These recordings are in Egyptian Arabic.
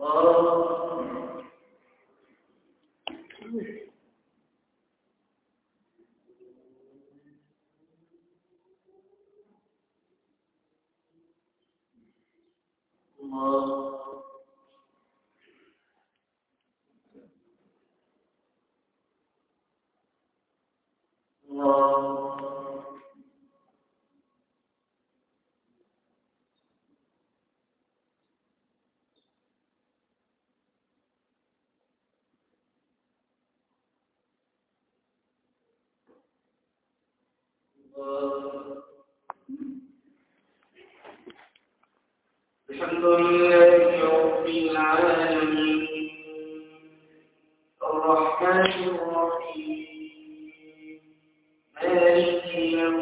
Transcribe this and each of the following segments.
الحمد لله رب العالمين الرحمن الرحيم مالك يوم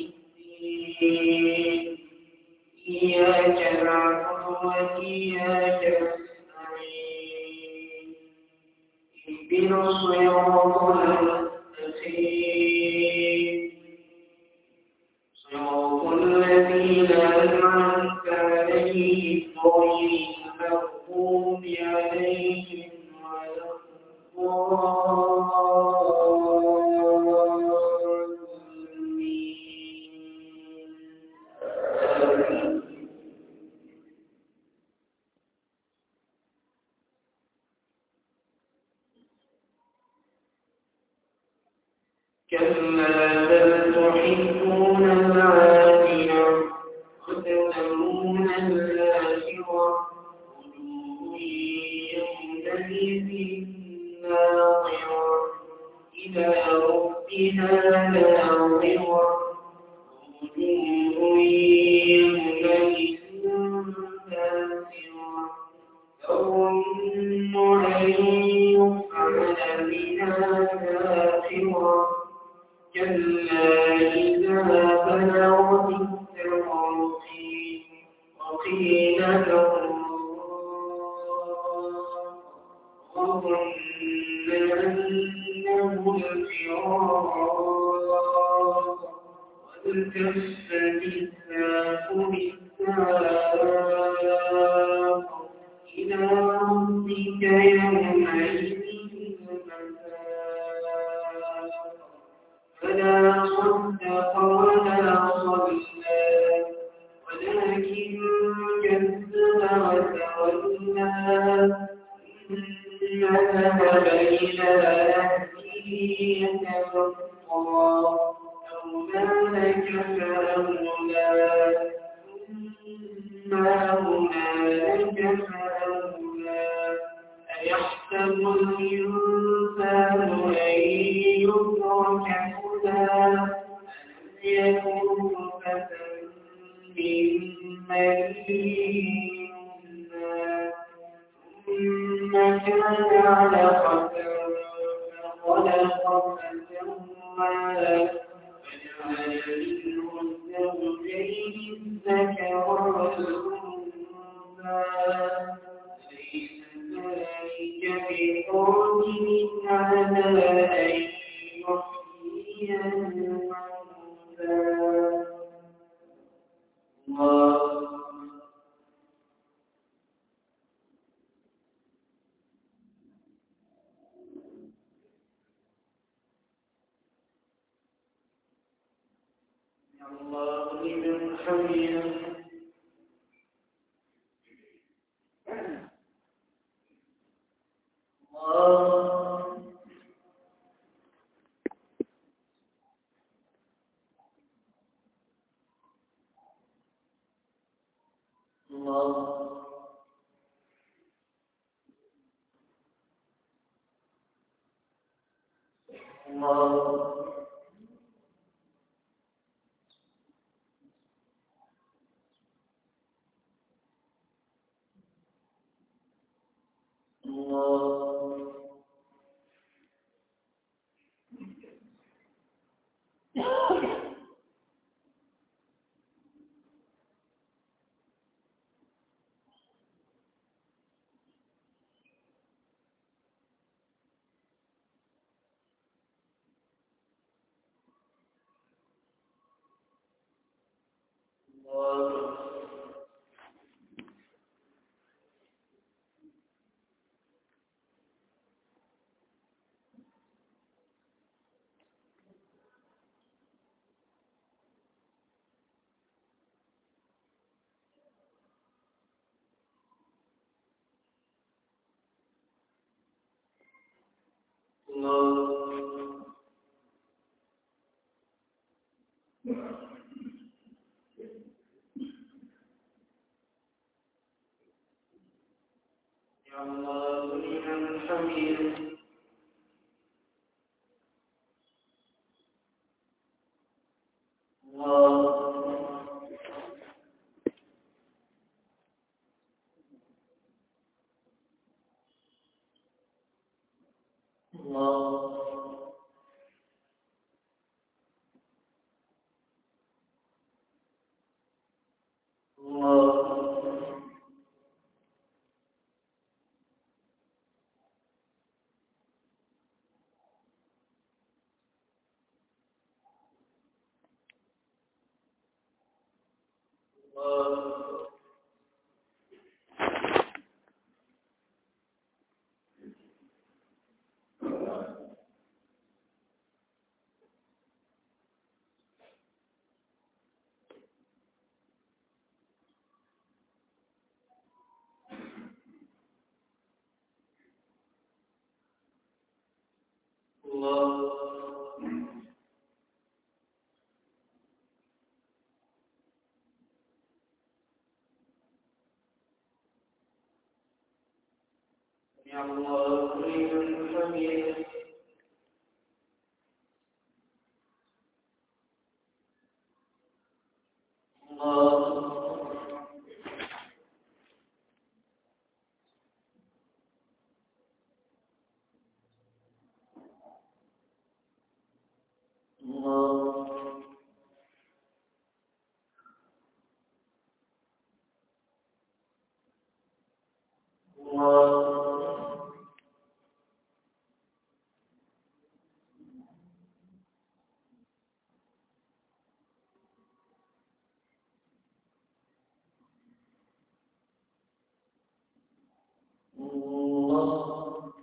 الدين إياك نعبد وإياك نستعين اهدنا الصراط المستقيم صراط الذين أنعمت عليهم غير المغضوب عليهم ولا الضالين كلا بل تحبون العاجلة وتذرون الآخرة وجوه يومئذ ناظرة إلى ربها ناظرة وجوه يومئذ ناظرة تظن أن يفعل بها فاقرة كلا إذا بلغت التراقي وقيل لهم وظن أنه الفراق والتفت الساق بالساق إلى ربك يومئذ المساق فلا صدق ولا صلى ولكن كذب وتولى ثم ذهب إلى أهله يتمطى أولى لك فأولى ثم أولى لك فأولى أيحسب الإنسان أن يترك هدى ألم يكن نطفة من مني يمنى ثم كان علقة فخلق فسوى فجعل منه الزوجين الذكر والأنثى ليس ذلك بقادر على أن يحيي الموتى الله الله لمن حمده الله الله الله الله الله الله يا الله لمن حميد الله الله الله الله الله يا الله لمن حميد الله الله الله الله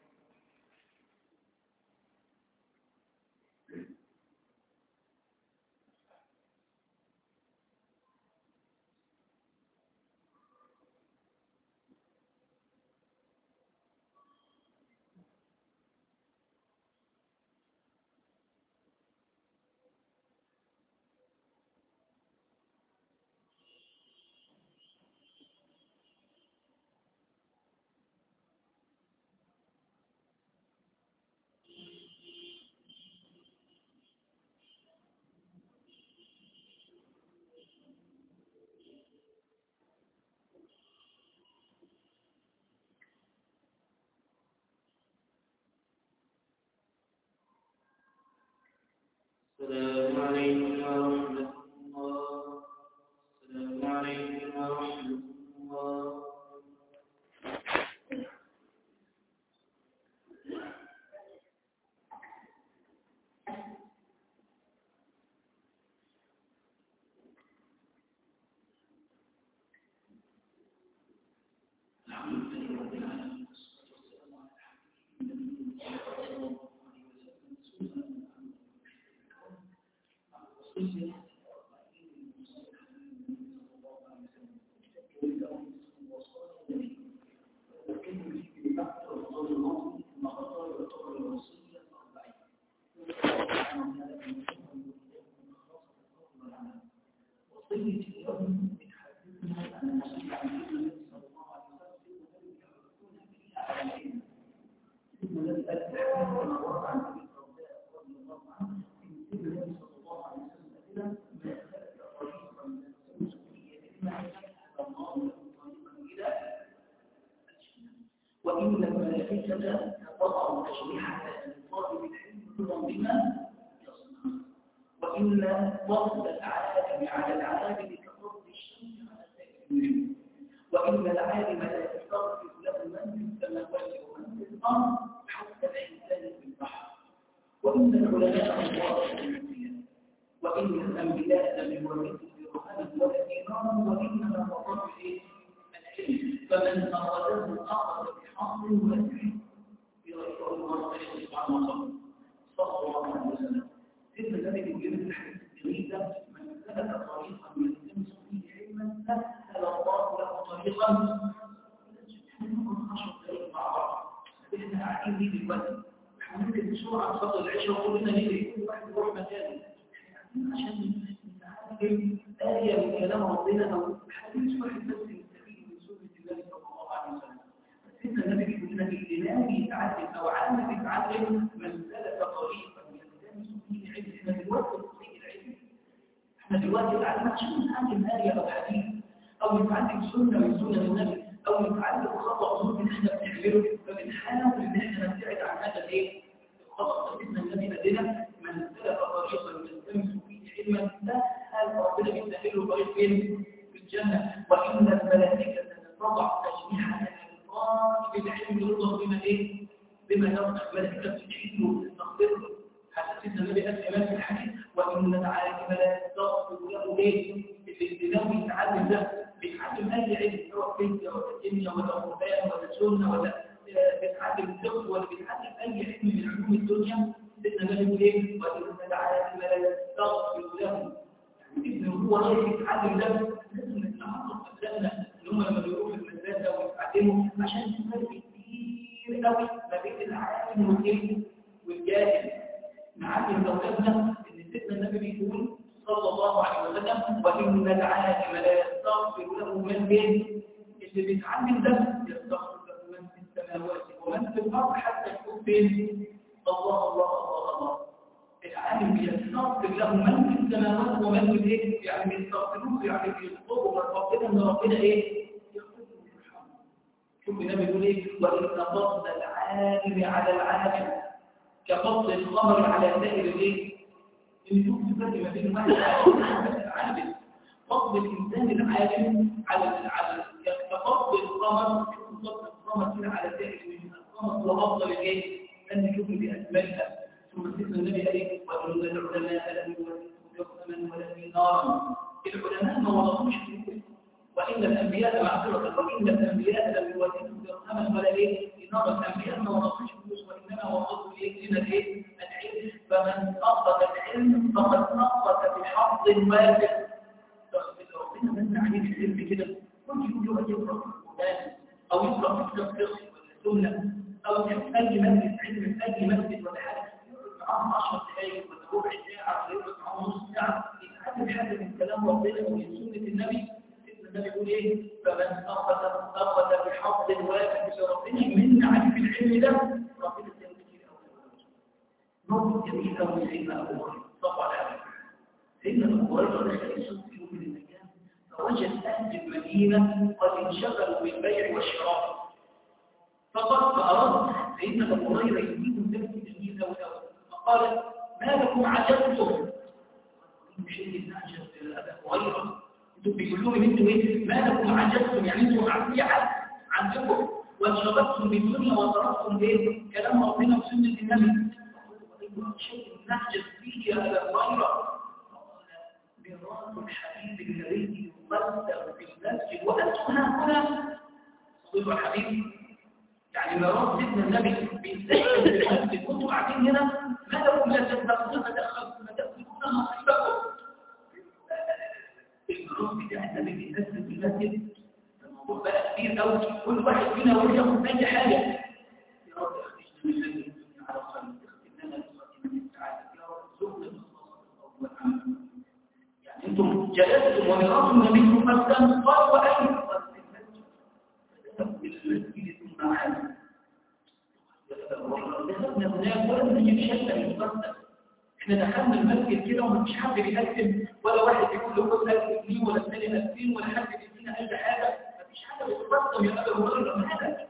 السلام عليكم ورحمة الله السلام عليكم ورحمة الله وإن الملائكة تضع أجنحة لطالب العلم رضا بما يصنع وإن فضل العالم على العابد كفضل الشمس على سائر النجوم وإن العالم لا يستغفر له من في السماوات ومن في الأرض حتى الحيتان في البحر وإن العلماء الله الأنبياء وإن الأنبياء لم يورثوا درهما ولا دينارا وإنما ورثوا إيه؟ العلم فمن أخذه أخذ بحظ واسع برأيه الله سبحانه وتعالى صلى الله عليه وسلم إذن ذلك يجب الحديث الجميل ده من سلك طريقا يلتمس فيه علما سهل الله له طريقا عشر دقائق مع بعض احنا قاعدين دي دلوقتي ممكن بسرعة نصلي العشاء وكلنا نجري كل واحد يروح مكانه عشان نتعلم آية من كلام ربنا أو حديث واحد بس يستفيد من سنة النبي صلى الله عليه وسلم سيدنا النبي بيقول لنا الإمام يتعلم أو عالم يتعلم من سلك طريقا يلتمس فيه علم احنا دلوقتي في طريق العلم احنا دلوقتي نتعلم عشان نتعلم آية أو حديث أو نتعلم سنة من سنن النبي أو نتعلم خطأ ممكن احنا بنعمله فبنحاول إن احنا نبتعد عن هذا الإيه؟ الخطأ سيدنا النبي قال لنا من سلك طريقا يلتمس فيه علما سهل ربنا بيسهل له طريق فين؟ في الجنة وإن الملائكة تضع أجنحة للطالب العلم رضا بما إيه؟ بما يرضى الملائكة بتشهد له تغفر له حتى سيدنا النبي قال كمان في الحديث وإن العالم لا تغفر له إيه؟ الالتزام بيتعلم ده بيتعلم أي علم سواء فيزياء ولا كيمياء ولا قرآن ولا سنة ولا بيتعلم فقه ولا بيتعلم أي علم من علوم الدنيا سيدنا النبي يقول إيه؟ وإن العالم لا تغفر له ابن هو رايح يتعلم ده لازم نتعرف أبنائنا إن هم لما بيروحوا المدرسة ويتعلموا عشان في فرق كتير قوي ما بين العالم والإيه؟ والجاهل نعلم أولادنا إن سيدنا النبي بيقول صلى الله عليه وسلم وإن العالم لا يستغفر له من بين اللي بيتعلم ده يستغفر له من في السماوات ومن في الأرض حتى يكون بين الله الله الله الله العالم بيستغفر له من في السماوات ومن في الايه يعني بيستغفروه يعني بيطلبوا من ربنا ان ربنا ايه يغفر له ويرحمه شوف النبي بيقول ايه وان فضل العالم على العالم كفضل القمر على سائر الايه اللي شوف فرق ما بين واحد عالم فضل الانسان العالم على على كفضل القمر فضل القمر كده على سائر القمر هو افضل الايه ان نشوف باكملها ثم سيدنا النبي قال ايه وان العلماء لم يوثقوا جهما ولا دينارا العلماء ما وضعوش فلوس وان الانبياء معذره وان الانبياء لم يوثقوا درهما ولا ايه دينارا الانبياء ما وضعوش فلوس وانما وضعوا ايه لنا ايه العلم فمن اخذ العلم فقد اخذ بحظ وافر ربنا من عليه العلم كده كل يوم يقعد يقرا في القران او يقرا في كتاب فقه ولا سنه او يشوف اي مسجد علم في اي مسجد ولا حاجه معاهم 10 دقايق ولا ربع ساعة ولا يبقى معاهم نص ساعة يتعلم حاجة من كلام ربنا ومن سنة النبي سيدنا النبي يقول إيه فمن أخذ أخذ بحظ وافد لربنا من عليه في العلم ده ربنا سيدنا كتير أوي نقطة جميلة أوي سيدنا أبو هريرة طبعا على سيدنا أبو هريرة دخل السوق في يوم من الأيام فوجد أهل المدينة قد انشغلوا بالبيع والشراء فقد فأراد سيدنا أبو هريرة يديهم درس جميل أوي أوي قال ما لكم عجبتم شيء نعجب الأبا هريرة انتم بيقولوا لي انتم ايه ما لكم عجبتم يعني انتم عارفين عندكم وانشغلتم بالدنيا وتركتم ايه كلام ربنا وسنة النبي شيء نعجب فيه يا أبا هريرة ميراث الحبيب الذي يقدر في المسجد وأنتم ها هنا صديق الحبيب يعني ميراث سيدنا النبي بيستشهد في المسجد كنتم قاعدين هنا ما لكم لا تدخلون ما تدخلون نصيبكم الميراث بتاع النبي بينزل في المسجد الموضوع بقى كبير قوي كل واحد فينا هو ياخد اي حاجه يا رب اخرجنا من هذه الدنيا على خير اختمنا لخاتمه السعاده يا رب زرنا اول يعني انتم جلستم وميراث النبي مقدم قال واين قال في المسجد بالمسجد ثم عاد دخلنا هناك ولم نجد شيئا يقدم احنا دخلنا المسجد كده ومفيش حد بيقدم ولا واحد يقول له خد 1000 جنيه ولا الثاني 2000 ولا حد بيدينا اي حاجه مفيش حاجه بتقدم يا ابا هريره مالك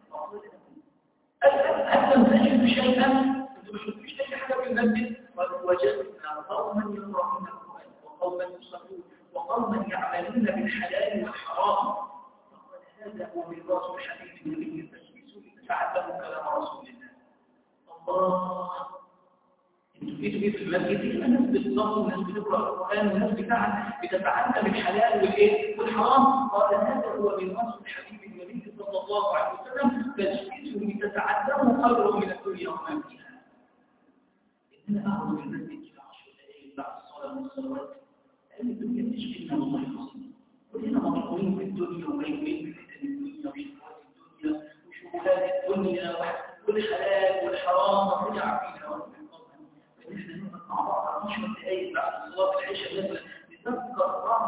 هل لم تجد شيئا انتم ما شفتوش اي حاجه في المسجد وجدنا قوما يقرؤون القران وقوما يصلون وقوما يعملون بالحلال والحرام فقال هذا هو ميراث الحبيب النبي التسويس تعلموا كلام رسول الله الله انتوا جيتوا ايه في المسجد دي الناس بتصلي والناس بتقرا القران والناس بتاعها بتتعلم الحلال والايه والحرام قال هذا هو ميراث الحبيب النبي صلى الله عليه وسلم تجلسوا لتتعلموا خيرا من الدنيا وما فيها إننا أعلم في المسجد في عشر دقائق بعد الصلاة والصلوات لأن الدنيا تشغلنا والله العظيم كلنا مطلوبين في الدنيا وميمين بفتن الدنيا وشهوات الدنيا وشغلات الدنيا والحلال والحرام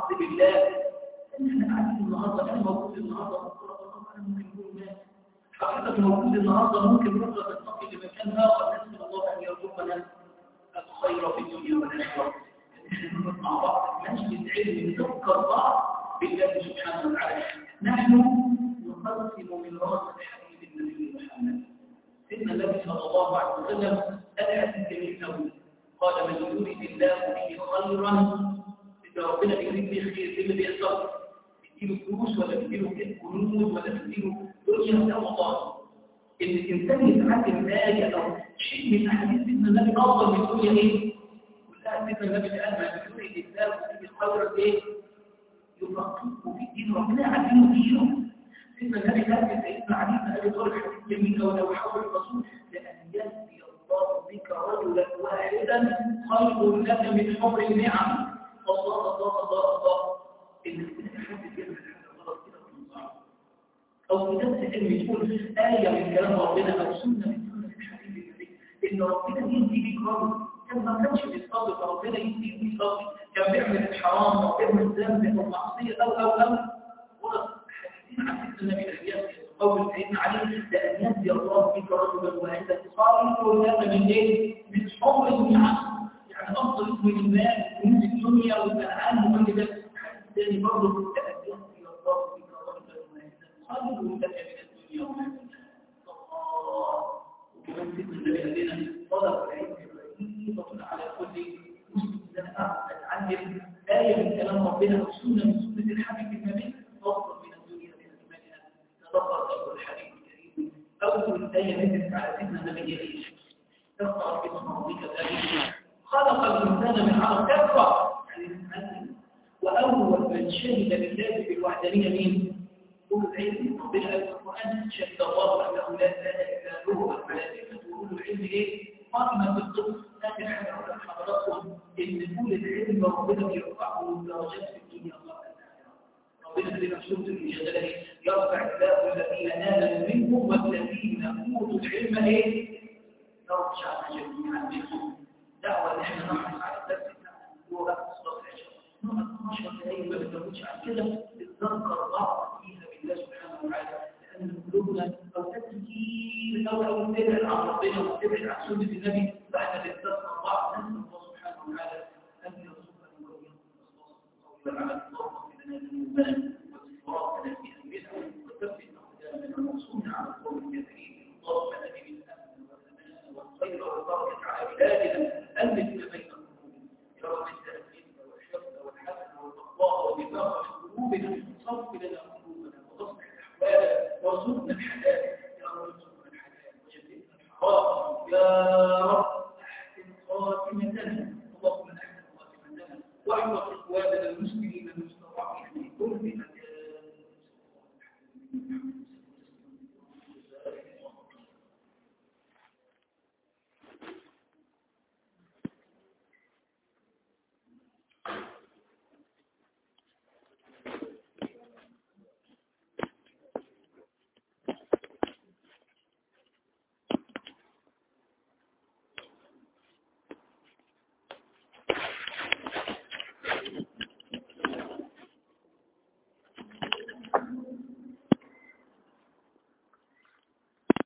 بالله احنا قاعدين النهارده انا موجود النهارده بكره انا ممكن يكون مات حضرتك موجود النهارده ممكن بكره تنتقل لمكان اخر نسال الله ان يرزقنا الخير في الدنيا والاخره احنا نقعد مع بعض مجلس علم نذكر بعض بالله سبحانه وتعالى نحن نقسم من راس الحبيب النبي محمد سيدنا النبي صلى الله عليه وسلم الحديث جميل قوي قال من يريد الله به خيرا إذا ربنا يريد به خير إيه اللي بيحصل؟ بيديله فلوس ولا بيديله كنوز ولا بيديله دنيا لا والله إن الإنسان يتعلم آية أو شيء من أحاديث سيدنا النبي أفضل من الدنيا إيه؟ كلها سيدنا النبي قال ما يريد الله به خيرا إيه؟ يفقهه في الدين ربنا يعلمه دينه سيدنا النبي قال في سيدنا علي بن ابي طالب حديث جميل ولو حول الرسول لان يهدي الله بك رجلا واحدا خير لك من حمر النعم الله الله الله الله ان حد يعمل حاجه غلط كده بتنصحه او في نفس علم تقول ايه من كلام ربنا او سنه من سنه الحبيب النبي ان ربنا يهدي بك رجل كان ما كانش بيصلي فربنا يهديه ويصلي كان بيعمل الحرام او بيعمل ذنب او معصيه او او او حديثين عن سيدنا النبي الاحياء قول سيدنا علي لان يهدي الله بك رجلا واحدا صالح لك من ايه؟ من حمر النعم يعني افضل اسم المال وكنوز الدنيا والانعام وكل ده حديث ثاني برضه لان يهدي الله بك رجلا واحدا خير لك من الدنيا وما فيها الله وكمان سيدنا النبي قال لنا طلب العلم فريضه على كل مسلم ان انا اتعلم ايه من كلام ربنا وسنه من سنه الحبيب النبي افضل من الدنيا باكملها تدبر قول الحبيب الكريم اول ايه نزلت على سيدنا النبي ايش تقرا اسم ربك ذلك خلق الانسان من علق تقرا يعني الانسان واول من شهد بالله بالوحدانيه مين؟ قول العلم ربنا قال في القران شهد الله انه لا اله الا هو والملائكه وقول العلم ايه؟ قائمه بالقسط اخر حاجه على حضراتكم ان كل العلم ربنا بيرفعه درجات في الدنيا قبل الاخره ربنا في سوره المجادله يرفع الله الذين امنوا منكم والذين اوتوا العلم ايه؟ يرجع جميعا منكم دعوه ان احنا نحرص على الدرس بتاعنا هو بقى الصلاه العشاء نقعد 12 دقايق ما بنتكلمش عن كده نتذكر بعض فيها بالله سبحانه وتعالى لان قلوبنا او كتير او او تبعد عن ربنا وتبعد عن سنه النبي فاحنا بنتذكر بعض نسال الله سبحانه وتعالى ان يرزقنا قويا قويا على اللهم لنا ذنوبنا واستغفارنا في انفسنا وثبت اقدامنا وانصرنا على القوم الكافرين اللهم ادم الامن والامان والخير والبركه على بلادنا الف بين قلوبنا يا رب انت العلم والحفظ والحسن والتقوى والنفاق في قلوبنا صف لنا قلوبنا واصلح احوالنا وارزقنا